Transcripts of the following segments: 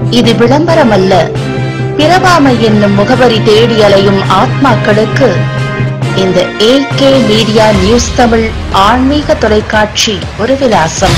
இது விளம்பரமல்ல பிரபாமை என்னும் முகவரி தேடி அலையும் ஆத்மாக்களுக்கு இந்த ஏகே மீடியா நியூஸ் தமிழ் ஆன்மீக தொலைக்காட்சி ஒரு விலாசம்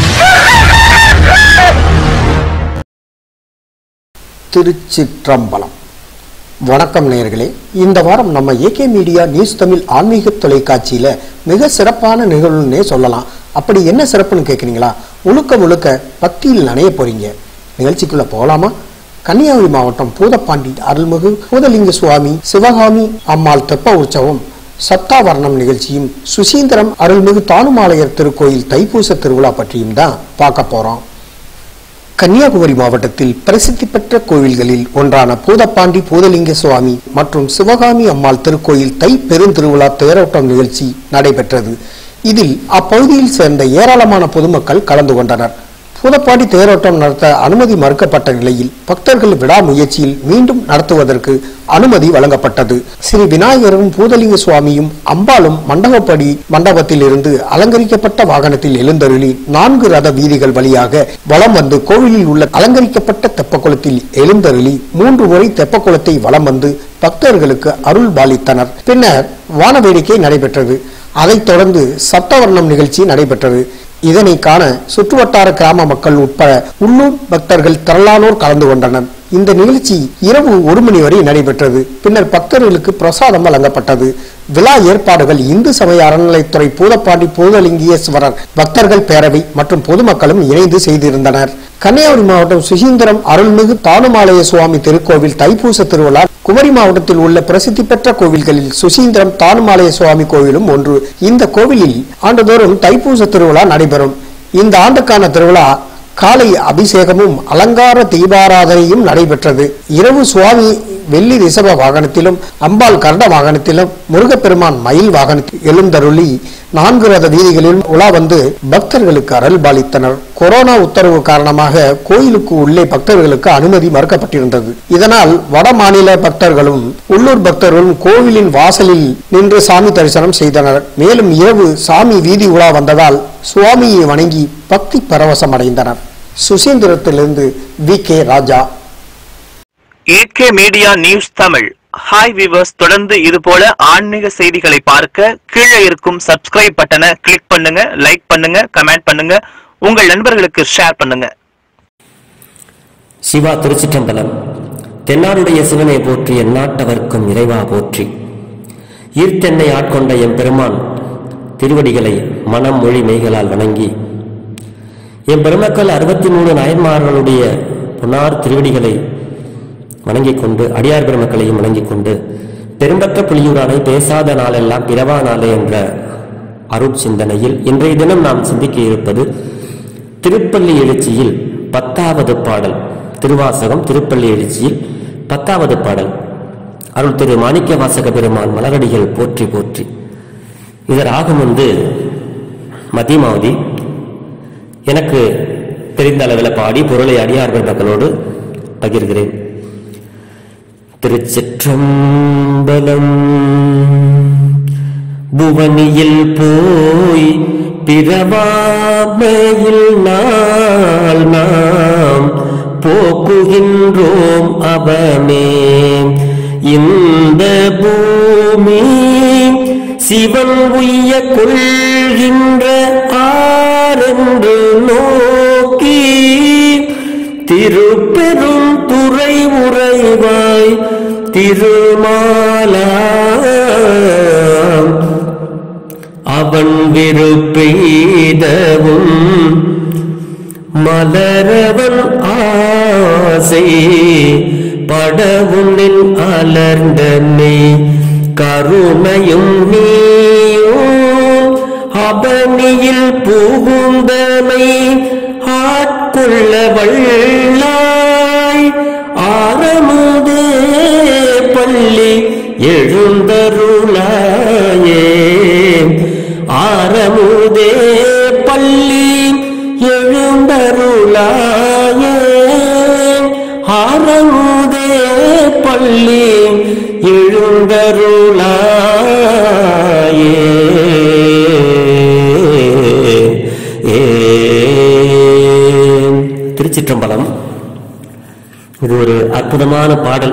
திருச்சிற்றம்பலம் வணக்கம் நேயர்களே இந்த வாரம் நம்ம ஏகே மீடியா நியூஸ் தமிழ் ஆன்மீக தொலைக்காட்சியில மிக சிறப்பான நிகழ்வுன்னே சொல்லலாம் அப்படி என்ன சிறப்புன்னு கேட்குறீங்களா முழுக்க முழுக்க பக்தியில் நனைய போறீங்க நிகழ்ச்சிக்குள்ள போகலாமா கன்னியாகுமரி மாவட்டம் பூதப்பாண்டி அருள்மிகு பூதலிங்க சுவாமி சிவகாமி அம்மாள் தெப்ப உற்சவம் சப்தாவரணம் நிகழ்ச்சியும் சுசீந்திரம் அருள்மிகு தானுமாலையர் திருக்கோயில் தைப்பூச திருவிழா பற்றியும் தான் பார்க்க போறோம் கன்னியாகுமரி மாவட்டத்தில் பிரசித்தி பெற்ற கோவில்களில் ஒன்றான பூதப்பாண்டி பூதலிங்க சுவாமி மற்றும் சிவகாமி அம்மாள் திருக்கோயில் தை பெருந்திருவிழா தேரோட்டம் நிகழ்ச்சி நடைபெற்றது இதில் அப்பகுதியில் சேர்ந்த ஏராளமான பொதுமக்கள் கலந்து கொண்டனர் பூதப்பாண்டி தேரோட்டம் நடத்த அனுமதி மறுக்கப்பட்ட நிலையில் பக்தர்கள் விடாமுயற்சியில் மீண்டும் நடத்துவதற்கு அனுமதி வழங்கப்பட்டது ஸ்ரீ விநாயகரும் பூதலிங்க சுவாமியும் அம்பாளும் மண்டபப்படி மண்டபத்தில் இருந்து அலங்கரிக்கப்பட்ட வாகனத்தில் எழுந்தருளி நான்கு ரத வீதிகள் வழியாக வலம் வந்து கோவிலில் உள்ள அலங்கரிக்கப்பட்ட தெப்பக்குளத்தில் எழுந்தருளி மூன்று முறை தெப்பக்குளத்தை வலம் வந்து பக்தர்களுக்கு அருள் பாலித்தனர் பின்னர் வான வேடிக்கை நடைபெற்றது அதைத் தொடர்ந்து சப்தவர்ணம் நிகழ்ச்சி நடைபெற்றது இதனை காண சுற்றுவட்டார கிராம மக்கள் உட்பட உள்ளூர் பக்தர்கள் திரளானோர் கலந்து கொண்டனர் இந்த நிகழ்ச்சி இரவு ஒரு மணி வரை நடைபெற்றது பின்னர் பக்தர்களுக்கு பிரசாதம் வழங்கப்பட்டது விழா ஏற்பாடுகள் இந்து சமய அறநிலைத்துறை பூதப்பாண்டி பூதலிங்கேஸ்வரர் பக்தர்கள் பேரவை மற்றும் பொதுமக்களும் இணைந்து செய்திருந்தனர் கன்னியாகுமரி மாவட்டம் சுசீந்திரம் அருள்மிகு தானுமாலய சுவாமி திருக்கோவில் தைப்பூச திருவிழா குமரி மாவட்டத்தில் உள்ள பிரசித்தி பெற்ற கோவில்களில் சுசீந்திரம் தானுமாலய சுவாமி கோவிலும் ஒன்று இந்த கோவிலில் ஆண்டுதோறும் தைப்பூச திருவிழா நடைபெறும் இந்த ஆண்டுக்கான திருவிழா காலை அபிஷேகமும் அலங்கார தீபாராதனையும் நடைபெற்றது இரவு சுவாமி வெள்ளி ரிஷப வாகனத்திலும் அம்பாள் கருட வாகனத்திலும் முருகப்பெருமான் மயில் வாகனத்தில் எழுந்தருளி நான்கு ரத வீதிகளிலும் உலா வந்து பக்தர்களுக்கு அருள் பாலித்தனர் கொரோனா உத்தரவு காரணமாக கோயிலுக்கு உள்ளே பக்தர்களுக்கு அனுமதி மறுக்கப்பட்டிருந்தது இதனால் வட மாநில பக்தர்களும் உள்ளூர் பக்தர்களும் கோவிலின் வாசலில் நின்று சாமி தரிசனம் செய்தனர் மேலும் இரவு சாமி வீதி உலா வந்ததால் சுவாமியை வணங்கி பக்தி பரவசம் அடைந்தனர் சுசீந்திரத்திலிருந்து V K Raja AK media news Tamil hi viewers தொடர்ந்து இது போல ஆன்மீக செய்திகளை பார்க்க கீழே இருக்கும் சப்ஸ்கிரைப் பட்டனை கிளிக் பண்ணுங்க லைக் பண்ணுங்க கமெண்ட் பண்ணுங்க உங்கள் நண்பர்களுக்கு ஷேர் பண்ணுங்க சிவா திருச்சிற்றம்பலம் தென்னாடுடைய சிவனை போற்றி எந்நாட்டவர்க்கும் இறைவா போற்றி ஈர்த்தென்னை ஆட்கொண்ட எம் பெருமான் திருவடிகளை மனம் மொழி மெய்களால் வணங்கி எம் பெருமக்கள் அறுபத்தி மூணு நாயன்மார்களுடைய பொன்னார் திருவடிகளை வணங்கிக் கொண்டு அடியார் பெருமக்களையும் வணங்கிக் கொண்டு பெரும்பற்ற புலியூரானை பேசாத நாளெல்லாம் பிறவா நாளே என்ற அருட்சிந்தனையில் இன்றைய தினம் நாம் சிந்திக்க இருப்பது திருப்பள்ளி எழுச்சியில் பத்தாவது பாடல் திருவாசகம் திருப்பள்ளி எழுச்சியில் பத்தாவது பாடல் அருள் திரு மாணிக்க வாசக பெருமான் மலரடிகள் போற்றி போற்றி இதர் ஆகும் வந்து மதிமாவதி எனக்கு தெரிந்த அளவில் பாடி பொருளை அடியார் பெருமக்களோடு பகிர்கிறேன் திருச்சிற்றம்பலம் புவனியில் போய் பிறவாமையில் நாள் நாம் போக்குகின்றோம் அவனே இந்த பூமி சிவன் உய்ய கொள்கின்ற ஆரென்று நோக்கி திருப்பெரும் துறை உறைவாய் திருமாலா அவன் விருப்பெய்தவும் மலரவன் ஆசை படவுனில் அலர்ந்தனை கருணையும் நீயும் அவனியில் புகுந்தனை ஆட்கொள்ள வல்லாய் ஆரமுதே பள்ளி எழுந்தருளாயே ஆரமுதே பள்ளி எழுந்தருளாயே ஆரமுதே பள்ளி எழுந்தருளாயே திருச்சிற்றம்பலம் இது ஒரு அற்புதமான பாடல்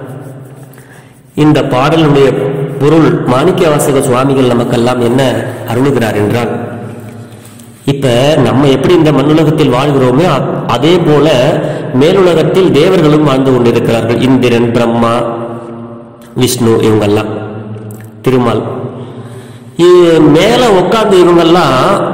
இந்த பாடலுடைய பொருள் மாணிக்க வாசக சுவாமிகள் நமக்கெல்லாம் என்ன அருளுகிறார் என்றால் இப்ப நம்ம எப்படி இந்த மண்ணுலகத்தில் வாழ்கிறோமே அ- அதே போல மேலுலகத்தில் தேவர்களும் வாழ்ந்து கொண்டிருக்கிறார்கள் இந்திரன் பிரம்மா விஷ்ணு இவங்கெல்லாம் திருமால் இ- மேல உட்கார்ந்து இவங்கெல்லாம்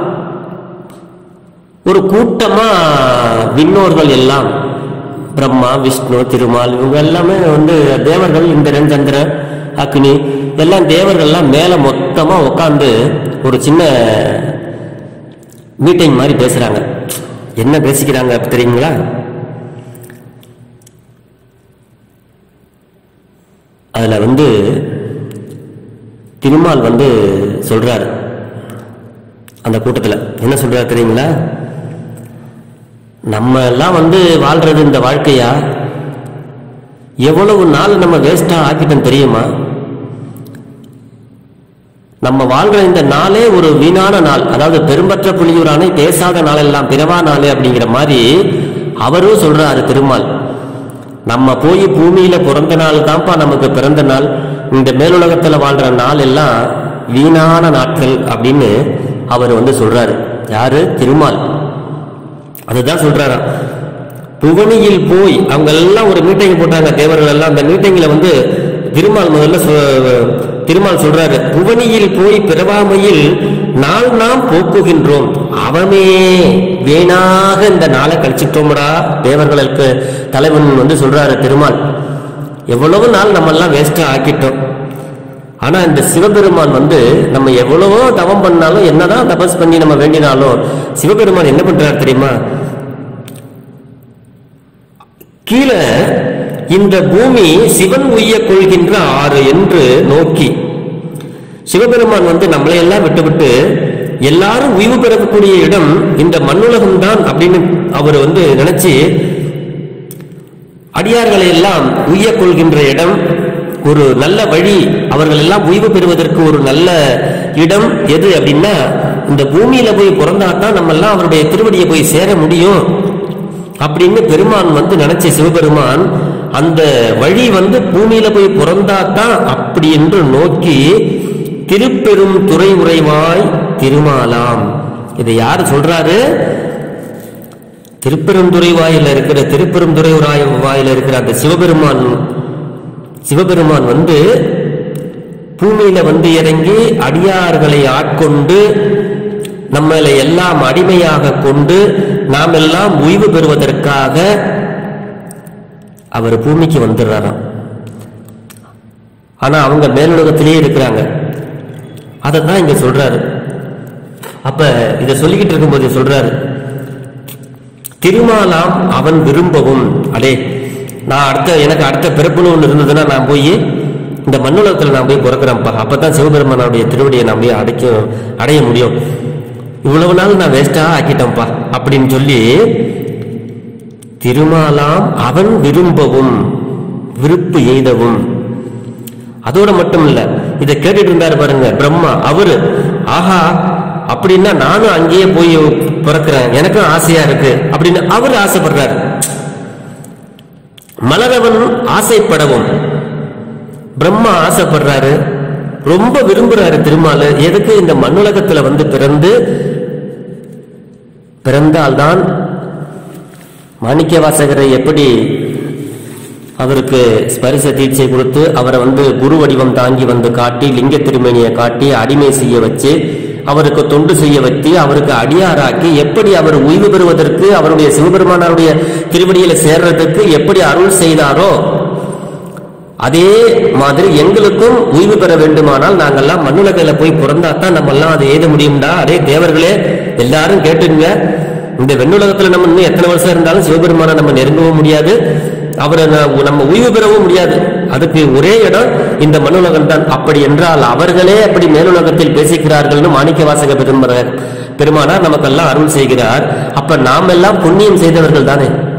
ஒரு கூட்டமா விண்ணோர்கள் எல்லாம் பிரம்மா விஷ்ணு திருமால் இவங்க எல்லாமே வந்து தேவர்கள் இந்திரன் சந்திரன் அக்னி எல்லாம் தேவர்கள்லாம் மேல மொத்தமா உட்கார்ந்து ஒரு சின்ன மீட்டிங் மாதிரி பேசுறாங்க என்ன பேசிக்கிறாங்க அப்ப தெரியுங்களா அதுல வந்து திருமால் வந்து சொல்றாரு அந்த கூட்டத்துல என்ன சொல்றாரு தெரியுங்களா நம்ம எல்லாம் வந்து வாழ்றது இந்த வாழ்க்கையா எவ்வளவு நாள் நம்ம வேஸ்டா ஆக்கிட்டோம் தெரியுமா நம்ம வாழ்ற இந்த நாளே ஒரு வீணான நாள் அதாவது பெரும்பற்ற புலியூரானை பேசாத நாளெல்லாம் பிறவா நாளே அப்படிங்கிற மாதிரி அவரும் சொல்றாரு திருமால் நம்ம போய் பூமியில பிறந்த நாள் தான்ப்பா நமக்கு பிறந்த நாள் இந்த மேலுலகத்துல வாழ்ற நாள் எல்லாம் வீணான நாட்கள் அப்படின்னு அவர் வந்து சொல்றாரு யாரு திருமால் அதுதான் சொல்றாராம் புவனியில் போய் அவங்க எல்லாம் ஒரு மீட்டிங் போட்டாங்க தேவர்கள் எல்லாம் அந்த மீட்டிங்ல வந்து திருமால் முதல்ல சொ- திருமால் சொல்றாரு புவனியில் போய் பிறவாமையில் நாள் நாம் போக்குகின்றோம் அவமே வீணாக இந்த நாளை கழிச்சிட்டோம்டா தேவர்களுக்கு தலைவன் வந்து சொல்றாரு திருமால் எவ்வளவு நாள் நம்ம எல்லாம் வேஸ்டா ஆக்கிட்டோம் ஆனா இந்த சிவபெருமான் வந்து நம்ம எவ்வளவோ தவம் பண்ணாலும் என்னதான் தபஸ் பண்ணி நம்ம வேண்டினாலும் சிவபெருமான் என்ன பண்றாரு தெரியுமா கீழே இந்த பூமி சிவன் உய்ய கொள்கின்ற ஆறு என்று நோக்கி சிவபெருமான் வந்து நம்மளை எல்லாம் விட்டுவிட்டு எல்லாரும் உய்வு பெறக்கூடிய இடம் இந்த மண்ணுலகம் தான் அப்படின்னு அவர் வந்து நினைச்சு அடியார்களை எல்லாம் உய்ய கொள்கின்ற இடம் ஒரு நல்ல வழி அவர்கள் எல்லாம் ஓய்வு பெறுவதற்கு ஒரு நல்ல இடம் எது அப்படின்னா இந்த பூமியில போய் பிறந்தாதான் நம்ம எல்லாம் அவருடைய திருவடியை போய் சேர முடியும் அப்படின்னு பெருமான் வந்து நினைச்ச சிவபெருமான் அந்த வழி வந்து பூமியில போய் பிறந்தாதான் அப்படி என்று நோக்கி திருப்பெரும் துறை உறைவாய் திருமாலாம் இதை யாரு சொல்றாரு திருப்பெருந்துறை வாயில இருக்கிற திருப்பெருந்துறை வாய்- வாயில இருக்கிற அந்த சிவபெருமான் சிவபெருமான் வந்து பூமியில வந்து இறங்கி அடியார்களை ஆட்கொண்டு நம்மளை எல்லாம் அடிமையாக கொண்டு நாம் எல்லாம் ஓய்வு பெறுவதற்காக அவர் பூமிக்கு வந்துடுறாராம் ஆனா அவங்க மேலுலகத்திலேயே இருக்கிறாங்க அதை தான் இங்க சொல்றாரு அப்ப இதை சொல்லிக்கிட்டு இருக்கும்போது சொல்றாரு திருமாலாம் அவன் விரும்பவும் அடே நான் அடுத்த எனக்கு அடுத்த பிறப்புன்னு ஒன்று இருந்ததுன்னா நான் போய் இந்த மண்ணுலகத்தில் நான் போய் பிறக்கிறேன்ப்பா அப்பதான் சிவபெருமானுடைய திருவடியை நான் போய் அடைக்க அடைய முடியும் இவ்வளவு நாள் நான் வேஸ்டா ஆக்கிட்டேன்ப்பா அப்படின்னு சொல்லி திருமாலாம் அவன் விரும்பவும் விருப்பு எய்தவும் அதோட மட்டும் இல்ல இதை கேட்டுட்டு இருந்தாரு பாருங்க பிரம்மா அவரு ஆஹா அப்படின்னா நானும் அங்கேயே போய் பிறக்கிறேன் எனக்கும் ஆசையா இருக்கு அப்படின்னு அவர் ஆசைப்படுறாரு மலரவன் ஆசைப்படவும் பிரம்மா ஆசைப்படுறாரு ரொம்ப விரும்புறாரு திருமால் எதுக்கு இந்த மண்ணுலகத்துல வந்து பிறந்து பிறந்தால்தான் மாணிக்க வாசகரை எப்படி அவருக்கு ஸ்பரிச தீட்சை கொடுத்து அவரை வந்து குரு வடிவம் தாங்கி வந்து காட்டி லிங்க திருமேனியை காட்டி அடிமை செய்ய வச்சு அவருக்கு தொண்டு செய்ய வச்சு அவருக்கு அடியாராக்கி எப்படி அவர் ஓய்வு பெறுவதற்கு அவருடைய சிவபெருமானாருடைய திருவடியில சேர்றதுக்கு எப்படி அருள் செய்தாரோ அதே மாதிரி எங்களுக்கும் ஓய்வு பெற வேண்டுமானால் நாங்கெல்லாம் மண்ணுலகில போய் பிறந்தாதான் நம்ம எல்லாம் அதை எழுத முடியும்டா அதே தேவர்களே எல்லாரும் கேட்டுங்க இந்த வெண்ணுலகத்துல நம்ம இன்னும் எத்தனை வருஷம் இருந்தாலும் சிவபெருமானை நம்ம நெருங்கவும் முடியாது அவரை ந- நம்ம ஓய்வு பெறவும் முடியாது அதுக்கு ஒரே இடம் இந்த மண்ணுலகம் தான் அப்படி என்றால் அவர்களே அப்படி மேலுலகத்தில் பேசிக்கிறார்கள்னு மாணிக்க வாசக பெருமர் பெருமானார் நமக்கெல்லாம் அருள் செய்கிறார் அப்ப நாம் எல்லாம் புண்ணியம் செய்தவர்கள் தானே